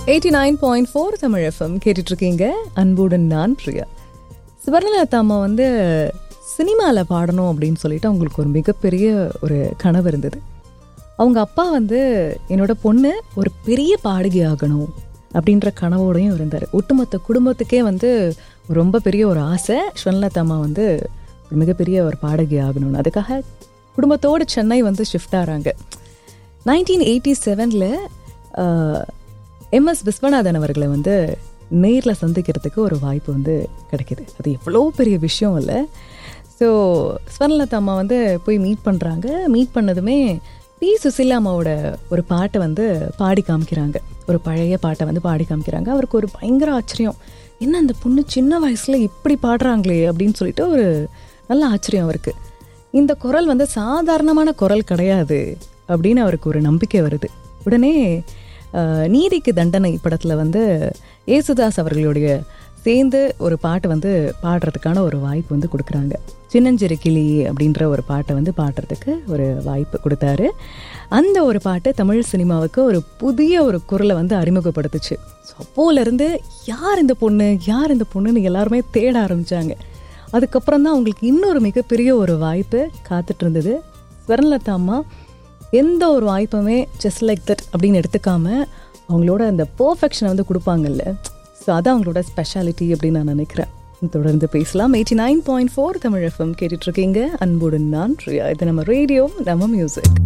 eighty nine point four Tamil FM கேட்டுட்டு இருக்கீங்க அன்புடன் நான் பிரியா சுவர்ணலதா அம்மா வந்து சினிமாவில் பாடணும் அப்படின்னு சொல்லிட்டு அவங்களுக்கு ஒரு மிகப்பெரிய ஒரு கனவு இருந்தது அவங்க அப்பா வந்து என்னோட பொண்ணு ஒரு பெரிய பாடகி ஆகணும் அப்படின்ற கனவோடையும் இருந்தார் ஒட்டுமொத்த குடும்பத்துக்கே வந்து ரொம்ப பெரிய ஒரு ஆசை ஸ்வர்ணலதா அம்மா வந்து ஒரு மிகப்பெரிய ஒரு பாடகி ஆகணும்னு அதுக்காக குடும்பத்தோடு சென்னை வந்து ஷிஃப்ட் ஆகிறாங்க நைன்டீன் எயிட்டி செவனில் எம்எஸ் விஸ்வநாதன் அவர்களை வந்து நேரில் சந்திக்கிறதுக்கு ஒரு வாய்ப்பு வந்து கிடைக்கிது அது எவ்வளோ பெரிய விஷயம் இல்லை ஸோ ஸ்வர்ணலதா அம்மா வந்து போய் மீட் பண்ணுறாங்க மீட் பண்ணதுமே பி சுசிலா அம்மாவோட ஒரு பாட்டை வந்து பாடி காமிக்கிறாங்க ஒரு பழைய பாட்டை வந்து பாடி காமிக்கிறாங்க அவருக்கு ஒரு பயங்கர ஆச்சரியம் என்ன அந்த பொண்ணு சின்ன வயசில் இப்படி பாடுறாங்களே அப்படின்னு சொல்லிட்டு ஒரு நல்ல ஆச்சரியம் அவருக்கு இந்த குரல் வந்து சாதாரணமான குரல் கிடையாது அப்படின்னு அவருக்கு ஒரு நம்பிக்கை வருது உடனே அஹ், நீதிக்கு தண்டனை படத்தில் வந்து ஏசுதாஸ் அவர்களுடைய சேர்ந்து ஒரு பாட்டு வந்து பாடுறதுக்கான ஒரு வாய்ப்பு வந்து கொடுக்குறாங்க சின்னஞ்சிறு கிளி அப்படின்ற ஒரு பாட்டை வந்து பாடுறதுக்கு ஒரு வாய்ப்பு கொடுத்தாரு அந்த ஒரு பாட்டு தமிழ் சினிமாவுக்கு ஒரு புதிய ஒரு குரலை வந்து அறிமுகப்படுத்துச்சு ஸோ அப்போலேருந்து யார் இந்த பொண்ணு யார் இந்த பொண்ணுன்னு எல்லாருமே தேட ஆரம்பிச்சாங்க அதுக்கப்புறம் தான் அவங்களுக்கு இன்னொரு மிகப்பெரிய ஒரு வாய்ப்பு காத்துட்டு இருந்தது ஸ்வர்ணலதா அம்மா எந்த ஒரு வாய்ப்புமே ஜஸ்ட் லைக் தட் அப்படின்னு எடுத்துக்காம அவங்களோட அந்த பர்ஃபெக்ஷனை வந்து கொடுப்பாங்கல்ல ஸோ அதான் அவங்களோட ஸ்பெஷாலிட்டி அப்படின்னு நான் நினைக்கிறேன் தொடர்ந்து பேசலாம் eighty nine point four Tamil FM கேட்டுட்டு இருக்கீங்க அன்புடன் நான் பிரியா இது நம்ம ரேடியோ நம்ம மியூசிக்